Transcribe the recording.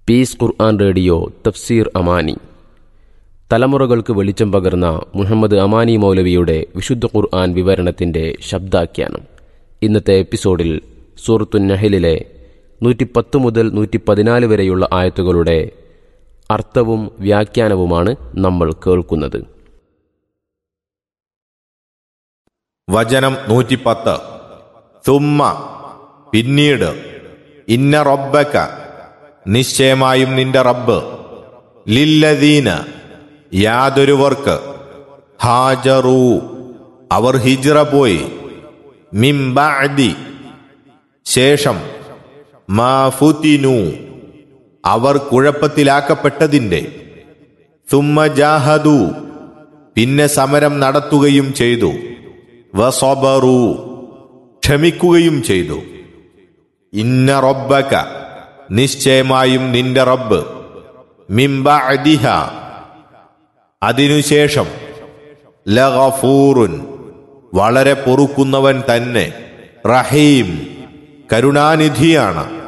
piece ഖുർആൻ radio തഫ്സീർ അമാനി തലമുറകൾക്ക് വെളിച്ചം പകർന്ന മുഹമ്മദ് അമാനി മൗലവിയുടെ വിശുദ്ധ ഖുർആൻ വിവരണത്തിന്റെ ശബ്ദാഖ്യാനം ഇന്നത്തെ എപ്പിസോഡിൽ സൂറത്തു നഹലിലെ നൂറ്റിപ്പത്ത് മുതൽ നൂറ്റി പതിനാല് വരെയുള്ള ആയത്തുകളുടെ അർത്ഥവും വ്യാഖ്യാനവുമാണ് നമ്മൾ കേൾക്കുന്നത് വചനം നൂറ്റിപ്പത്ത് തുമ്മ പിന്നീട് ഇന്ന റബ്ബക്ക നിശ്ചയമായും നിന്റെ റബ്ബ് ലില്ലദീന യാതൊരുവർക്ക് ഹാജറൂ അവർ ഹിജ്റ പോയി മിംബഅദി ശേഷം മാഫുത്തിനു അവർ കുഴപ്പത്തിലാക്കപ്പെട്ടതിൻ്റെ തുമ്മ ജാഹദു പിന്നെ സമരം നടത്തുകയും ചെയ്തു വസബറു ക്ഷമിക്കുകയും ചെയ്തു ഇന്ന റബ്ബക നിശ്ചയമായും നിന്റെ റബ്ബ് മിംബഅദിഹ അതിനുശേഷം ലഗഫൂറുൻ വളരെ പൊറുക്കുന്നവൻ തന്നെ റഹീം കരുണാനിധിയാണ്